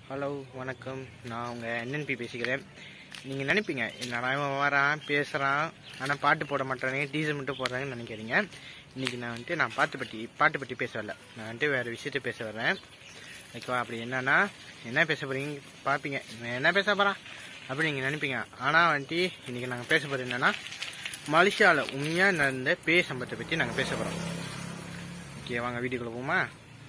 Hello வணக்கம் நான் உங்கள் என்என்பி பேசிக்கிறேன் நீங்கள் நினைப்பீங்க என்னடா இவன் வரான் பேசுகிறான் ஆனால் பாட்டு போட மாட்டானே டீசல் மட்டும் போடுறாங்கன்னு நினைக்கிறீங்க இன்றைக்கி நான் வந்துட்டு நான் பாட்டு பற்றி பாட்டு பற்றி பேச வரல நான் வந்துட்டு வேறு விஷயத்த பேச வர்றேன் ஓகேவா அப்படி என்னன்னா என்ன பேச போகிறீங்க பார்ப்பீங்க இவன் என்ன பேச போகிறான் அப்படி நீங்கள் நினைப்பீங்க ஆனால் வந்துட்டு இன்றைக்கி நாங்கள் பேச போகிறது என்னென்னா மலேசியாவில் உண்மையாக நடந்த பேய் சம்பவத்தை பற்றி நாங்கள் பேச போகிறோம் ஓகே வாங்க வீட்டுக்குள்ளே போமா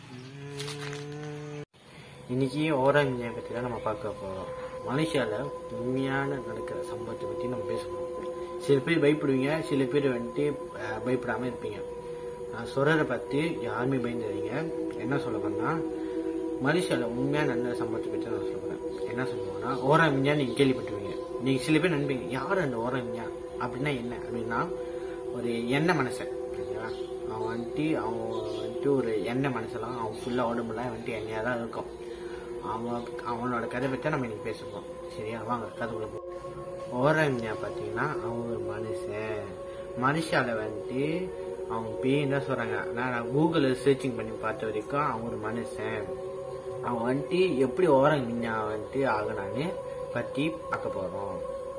இன்னைக்கு ஓராமியை பற்றி தான் நம்ம பார்க்க போகிறோம் மலேசியாவில் உண்மையான நடக்கிற சம்பவத்தை பற்றி நம்ம பேச போகிறோம் சில பேர் பயப்படுவீங்க சில பேர் வந்துட்டு அஹ், பயப்படாம இருப்பீங்க நான் சொல்கிறத பார்த்து யாருமே பயந்துடுறீங்க என்ன சொல்ல போறேன்னா மலேசியாவில் உண்மையாக நடந்த சம்பவத்தை பற்றி நான் சொல்ல போகிறேன் என்ன சொல்லுவாங்கன்னா ஓராமியா நீங்கள் கேள்விப்பட்டுருவீங்க நீங்கள் சில பேர் நினைப்பீங்க யார் அந்த ஓராமியா அப்படின்னா என்ன அப்படின்னா ஒரு எண்ணெய் மனுஷன் சரிங்களா அவன் வந்துட்டு அவன் வந்துட்டு ஒரு எண்ணெய் மனுஷலாம் அவன் ஃபுல்லாக உடம்புலாம் வந்துட்டு எண்ணெயாக தான் இருக்கும் அவன் அவனோட கதை பற்றி நம்ம இன்னைக்கு பேசுவோம் சரியா வாங்க கதைக்குள்ள போ ஓரமியா பார்த்தீங்கன்னா அவன் ஒரு மனுஷன் மனுஷால வந்துட்டு அவங்க பேர் தான் சொல்கிறாங்க நான் கூகுளில் சர்ச்சிங் பண்ணி பார்த்த வரைக்கும் அவன் ஒரு மனுஷன் அவன் வந்துட்டு எப்படி ஓரமியா வந்துட்டு ஆகினான்னு பற்றி பார்க்க போகிறோம்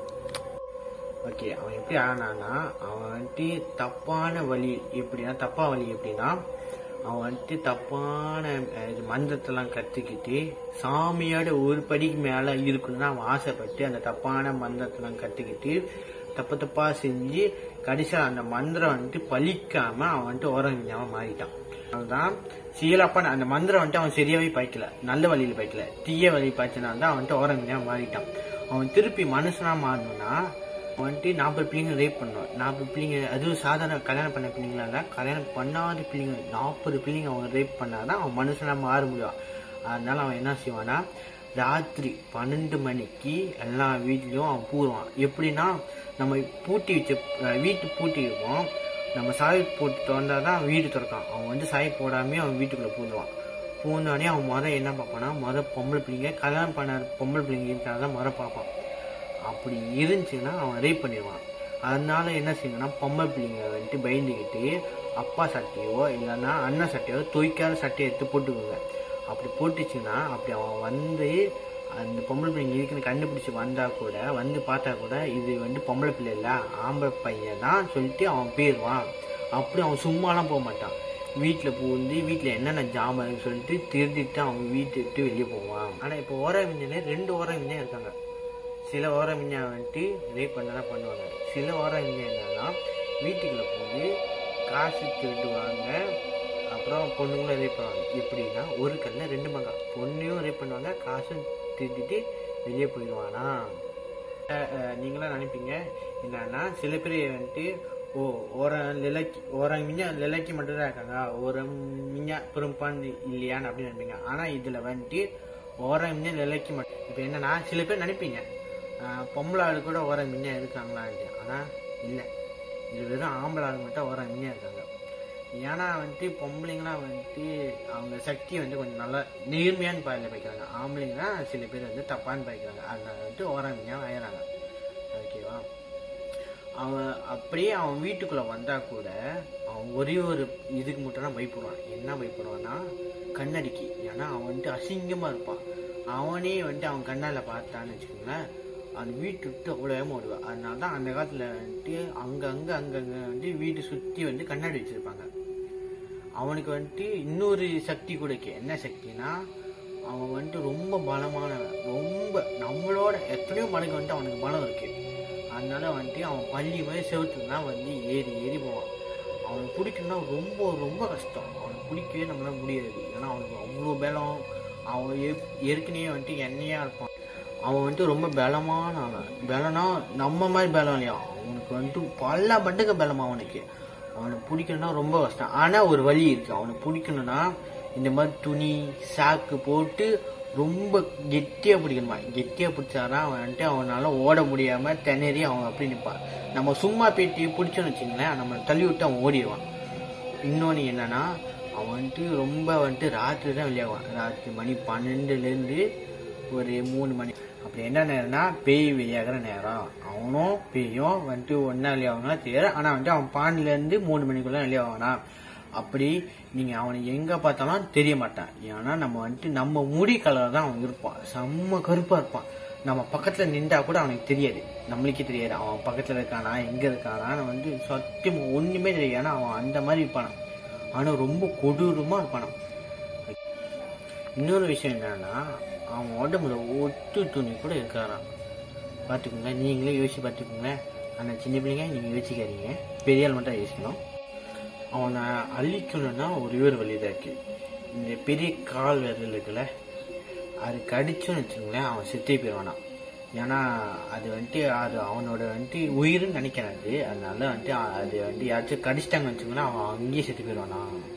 ஓகே அவன் எப்படி ஆனானா அவன் வந்துட்டு தப்பான வழி எப்படின்னா தப்பா வழி எப்படின்னா அவன் வந்துட்டு தப்பான அஹ், இது மந்திரத்தெல்லாம் கற்றுக்கிட்டு சாமியோட ஒரு படிக்கு மேலே இருக்கணும்னு அவன் ஆசைப்பட்டு அந்த தப்பான மந்திரத்தெல்லாம் கற்றுக்கிட்டு தப்பு தப்பா செஞ்சு கடைசியாக அந்த மந்திரம் வந்துட்டு பலிக்காம அவன் வந்துட்டு ஓரஞ்சாம மாறிட்டான் அதுதான் சீலப்பன் அந்த மந்திரம் வந்துட்டு அவன் சரியாவே பாய்க்கல நல்ல வழியில பாய்க்கல தீய வழி பாய்ச்சனால தான் அவன் வந்துட்டு ஓரஞ்சாம மாறிட்டான் அவன் திருப்பி மனுஷனா மாறணும்னா அவன் வந்துட்டு நாற்பது பிள்ளைங்க ரேப் பண்ணுவான் நாற்பது பிள்ளைங்க அதுவும் சாதாரண கல்யாணம் பண்ண பிள்ளைங்களா இல்ல கல்யாணம் பண்ணாத பிள்ளைங்க நாற்பது பிள்ளைங்க அவன் ரேப் பண்ணாதான் அவன் மனுஷனா மாற முடியும் அதனால அவன் என்ன செய்வான்னா ராத்திரி பன்னெண்டு மணிக்கு எல்லா வீட்லயும் அவன் பூருவான் எப்படின்னா நம்ம பூட்டி வச்ச அஹ் வீட்டு பூட்டி வைப்போம் நம்ம சாவி போட்டு திறந்தாதான் தான் வீடு திறக்கான் அவன் வந்து சாவி போடாமே அவன் வீட்டுக்குள்ள பூந்துவான் பூந்தோடனே அவன் முத என்ன பார்ப்பான்னா முத பொம்பளை பிள்ளைங்க கல்யாணம் பண்ண பொம்பளை பிள்ளைங்க இருக்கிறதான் முத பார்ப்பான் அப்படி இருந்துச்சுன்னா அவன் ரேப் பண்ணிடுவான் அதனால என்ன செய்யணும்னா பொம்பளை பிள்ளைங்க வந்துட்டு பயந்துக்கிட்டு அப்பா சட்டையோ இல்லைன்னா அண்ணன் சட்டையோ துவைக்காத சட்டையை எடுத்து போட்டுக்குங்க அப்படி போட்டுச்சுன்னா அப்படி அவன் வந்து அந்த பொம்பளை பிள்ளைங்க இருக்குன்னு கண்டுபிடிச்சு வந்தா கூட வந்து பார்த்தா கூட இது வந்து பொம்பளை பிள்ளை இல்லை ஆம்பளை பையன் தான் சொல்லிட்டு அவன் போயிடுவான் அப்படி அவன் சும்மாலாம் போக மாட்டான் வீட்டில் பூந்து வீட்டில் என்னென்ன ஜாமான் சொல்லிட்டு திருடிட்டு அவன் வீட்டை விட்டு வெளியே போவான் ஆனால் இப்போ ஓரவிஞ்சனே ரெண்டு ஓரவிஞ்சனே இருக்காங்க சில ஓரமிஞ்சா வந்துட்டு ரேப் பண்ண தான் பண்ணுவாங்க சில ஓரமிஞ்சா என்னன்னா வீட்டுக்குள்ள போய் காசு திருட்டுவாங்க அப்புறம் பொண்ணுங்களும் ரேப் பண்ணுவாங்க எப்படின்னா ஒரு கல்ல ரெண்டு மகா பொண்ணையும் ரேப் பண்ணுவாங்க காசும் திருட்டிட்டு வெளியே போயிடுவானா அஹ் அஹ் நீங்களாம் நினைப்பீங்க என்னன்னா சில பேர் வந்துட்டு ஓ ஓர லிலக்கி ஓரம் மிஞ்சா லிலக்கி மட்டும் தான் இருக்காங்க ஒரு மிஞ்சா பெரும்பான் இல்லையான்னு அப்படின்னு நினைப்பீங்க ஆனா இதுல வந்துட்டு ஓரம் மிஞ்சா லிலக்கி மட்டும் இப்போ என்னன்னா சில பேர் நினைப்பீங்க ஆஹ் பொம்பளை ஆளு கூட ஓரம் மிஞ்சா இருக்காங்களான்ட்டு ஆனா இல்லை இது வெறும் ஆம்பளை ஆள் மட்டும் ஓரம் மிஞ்சா இருக்காங்க ஏன்னா வந்துட்டு பொம்பளைங்களாம் வந்துட்டு அவங்க சக்தி வந்து கொஞ்சம் நல்லா நேர்மையான பாதையில் வைக்கிறாங்க ஆம்பளைங்கன்னா சில பேர் வந்து தப்பான பாய்க்கிறாங்க அதனால வந்துட்டு ஓராமியாக ஆயிடுறாங்க ஓகேவா அவன் அப்படியே அவன் வீட்டுக்குள்ள வந்தா கூட அவன் ஒரே ஒரு இதுக்கு மட்டும் தான் பயப்படுவான் என்ன பயப்படுவான்னா கண்ணடிக்கு ஏன்னா அவன் வந்துட்டு அசிங்கமா இருப்பான் அவனே வந்துட்டு அவன் கண்ணால பார்த்தான்னு வச்சுக்கோங்களேன் அந்த வீட்டு விட்டு அவ்வளோ ஏமா ஓடுவான் அதனால தான் அந்த காலத்துல வந்துட்டு அங்கங்க அங்கங்க வந்து வீட்டு சுத்தி வந்து கண்ணாடி வச்சிருப்பாங்க அவனுக்கு வந்துட்டு இன்னொரு சக்தி கூட இருக்கு என்ன சக்தினா அவன் வந்துட்டு ரொம்ப பலமானவன் ரொம்ப நம்மளோட எத்தனையோ மடங்கு வந்துட்டு அவனுக்கு பலம் இருக்கு அதனால வந்துட்டு அவன் பள்ளி மாதிரி செவுத்துல தான் வந்து ஏறி ஏறி போவான் அவனுக்கு பிடிக்கணும்னா ரொம்ப ரொம்ப கஷ்டம் அவனுக்கு பிடிக்கவே நம்மளால முடியாது ஏன்னா அவனுக்கு அவ்வளோ பலம் அவன் ஏ- ஏற்கனவே வந்துட்டு எண்ணெயா இருப்பான் அவன் வந்துட்டு ரொம்ப பலமான அவன் பலனா நம்ம மாதிரி பலம் இல்லையா அவனுக்கு வந்துட்டு பல மட்டுக்கு பலம் அவனுக்கு அவனுக்கு பிடிக்கணும்னா ரொம்ப கஷ்டம் ஆனா ஒரு வழி இருக்கு அவனுக்கு பிடிக்கணும்னா இந்த மாதிரி துணி சாக்கு போட்டு ரொம்ப கெட்டியா பிடிக்கணுமா கெட்டியா பிடிச்சாதான் அவன் வந்துட்டு அவனால ஓட முடியாம திணறி அவன் அப்படி நிற்பான் நம்ம சும்மா பேட்டி பிடிச்சோன்னு வச்சுங்களேன் நம்ம தள்ளி விட்டு அவன் ஓடிடுவான் இன்னொன்று என்னன்னா அவன் வந்துட்டு ரொம்ப வந்துட்டு ராத்திரி தான் வெளியாகுவான் ராத்திரி மணி பன்னெண்டுலேருந்து ஒரு மூணு மணி அப்படி என்ன நேரம்னா பேய் வெளியாகிற நேரம் அவனும் பேயும் வந்துட்டு ஒன்றா வெளியாவாங்களா தெரியாது ஆனால் வந்துட்டு அவன் பன்னெண்டுலேருந்து மூணு மணிக்குள்ள வெளியாவானா அப்படி நீங்க அவனை எங்க பார்த்தாலும் தெரிய மாட்டான் ஏன்னா நம்ம வந்துட்டு நம்ம முடி கலர் தான் அவன் இருப்பான் செம்ம கருப்பா இருப்பான் நம்ம பக்கத்துல நின்றா கூட அவனுக்கு தெரியாது நம்மளுக்கே தெரியாது அவன் பக்கத்துல இருக்கானா எங்க இருக்கானா வந்து சத்தியம் ஒண்ணுமே தெரியாது ஏன்னா அவன் அந்த மாதிரி இருப்பானான் ஆனா ரொம்ப கொடூரமா இருப்பானான் இன்னொரு விஷயம் என்னன்னா அவன் உடம்புல ஒட்டு துணி கூட இருக்காராம் பார்த்துக்கோங்க நீங்களே யோசிச்சு பார்த்துக்கோங்க ஆனால் சின்ன பிள்ளைங்க நீங்கள் யோசிக்காதீங்க பெரிய ஆள் மட்டும் யோசிக்கணும் அவனை அழிக்கணும்னா ஒரே ஒரு வழி தான் இருக்கு இந்த பெரிய கால் விரல் இருக்குல்ல அது கடிச்சோன்னு வச்சுக்கோங்களேன் அவன் செத்தே போயிடுவானான் ஏன்னா அது வந்துட்டு அது அவனோட வந்துட்டு உயிர்னு நினைக்கிறேன் அது அதனால வந்துட்டு அது வந்துட்டு யாராச்சும் கடிச்சிட்டாங்கன்னு வச்சுக்கோங்களேன் அவன் அங்கேயே செத்து போயிடுவானா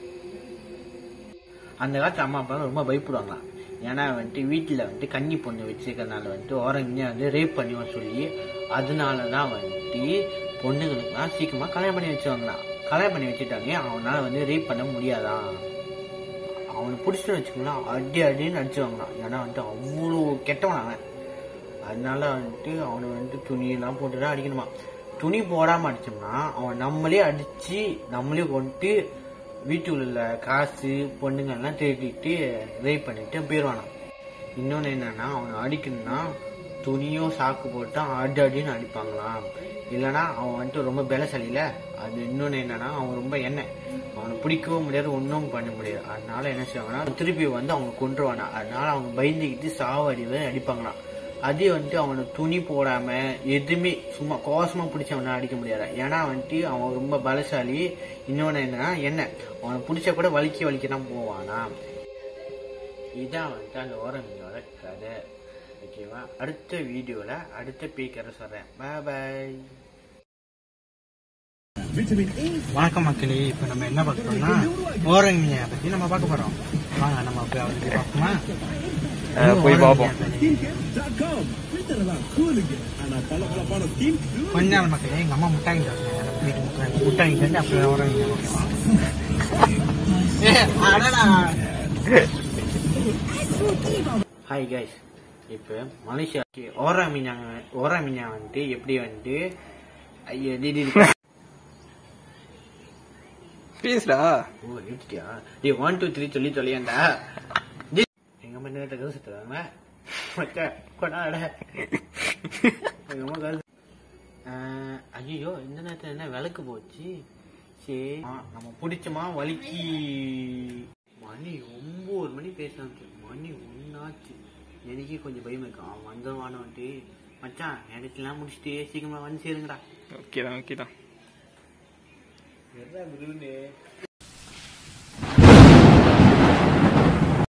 அந்த காலத்து அம்மா அப்பா ரொம்ப பயப்படுவாங்களாம் ஏன்னா வந்துட்டு வீட்டில் வந்துட்டு கன்னி பொண்ணு வச்சிருக்கறனால வந்துட்டு ஓரங்கியா வந்து ரேப் பண்ணுவோம் சொல்லி அதனால தான் வந்துட்டு பொண்ணுங்களுக்குலாம் சீக்கிரமாக கல்யாணம் பண்ணி வச்சுவாங்களாம் கல்யாணம் பண்ணி வச்சுட்டாங்க அவனால வந்து ரேப் பண்ண முடியாதான் அவனை பிடிச்சிட்டு வச்சுக்கலாம் அடி அடின்னு அடிச்சுவாங்களாம் ஏன்னா வந்துட்டு அவ்வளோ கெட்டவன் அவன் அதனால வந்துட்டு அவனை வந்துட்டு துணியெல்லாம் போட்டு தான் அடிக்கணுமா துணி போடாம அடிச்சோம்னா அவன் நம்மளே அடிச்சு நம்மளே கொண்டு வீட்டுக்குள்ள உள்ள காசு பொண்ணுங்க எல்லாம் தேடிட்டு ரேப் பண்ணிட்டு போயிடுவானாம் இன்னொன்று என்னன்னா அவனை அடிக்கணும்னா துணியோ சாக்கு போட்டு அடி அடின்னு அடிப்பாங்களாம் இல்லைன்னா அவன் வந்துட்டு ரொம்ப பலசாலியில அது இன்னொன்று என்னன்னா அவன் ரொம்ப எண்ணெய் அவனை பிடிக்கவும் முடியாது ஒன்றும் பண்ண முடியாது அதனால என்ன செய்வாங்கன்னா திருப்பி வந்து அவங்க கொண்டுருவானா அதனால அவங்க பயந்துக்கிட்டு சாவடிவை அடிப்பாங்களாம் அதே வந்துட்டு அவனை துணி போடாம எதுவுமே சும்மா கோசமா பிடிச்சி அவனை அடிக்க முடியாது ஏன்னா வந்துட்டு அவன் ரொம்ப பலசாலி இன்னொன்று என்னன்னா என்ன அவனை பிடிச்சா கூட வலிக்க வலிக்க தான் போவானா இதான் வந்துட்டு அந்த ஓரமியோட கதை ஓகேவா அடுத்த வீடியோல அடுத்த பீக்கரை சொல்றேன் பாய் பாய் வணக்கம் மக்களே இப்போ நம்ம என்ன பார்க்கறோம்னா ஓரங்கிய பத்தி நம்ம பார்க்க போறோம் வாங்க நம்ம போய் அவருக்கு பார்ப்போமா போய் பார்ப்போம். கொஞ்ச நாள் மக்களே எங்க அம்மா முட்டாய் முட்டாய் செஞ்சு அப்படியே ஓரங்கிய ஓகேவா ஹாய் கைஸ் இப்போ மலேசியா ஓரா மீனா ஓரா மீனா வந்துட்டு எப்படி வந்துட்டு ஐயோ டிடி பேசுடா ஓ எடுத்துட்டியா டேய் ஒன் டூ த்ரீ சொல்லி சொல்லியாண்டா எங்க அம்மா நேரத்தை கதை சுத்துறாங்க மச்சா கொண்டாட எங்க அம்மா கதை ஐயோ இந்த நேரத்துல என்ன விளக்கு போச்சு சரி ஆ, நம்ம பிடிச்சமா வலிக்கு மணி ஒன்பது மணி பேசலாம் மணி ஒன்னாச்சு எனக்கே கொஞ்சம் பயம் இருக்கு அவன் வந்தவான வந்துட்டு மச்சான் இடத்துலாம் முடிச்சுட்டு சீக்கிரமா வந்து சேருங்கடா ஓகே தான் ஓகே தான் என்ன குருன்னு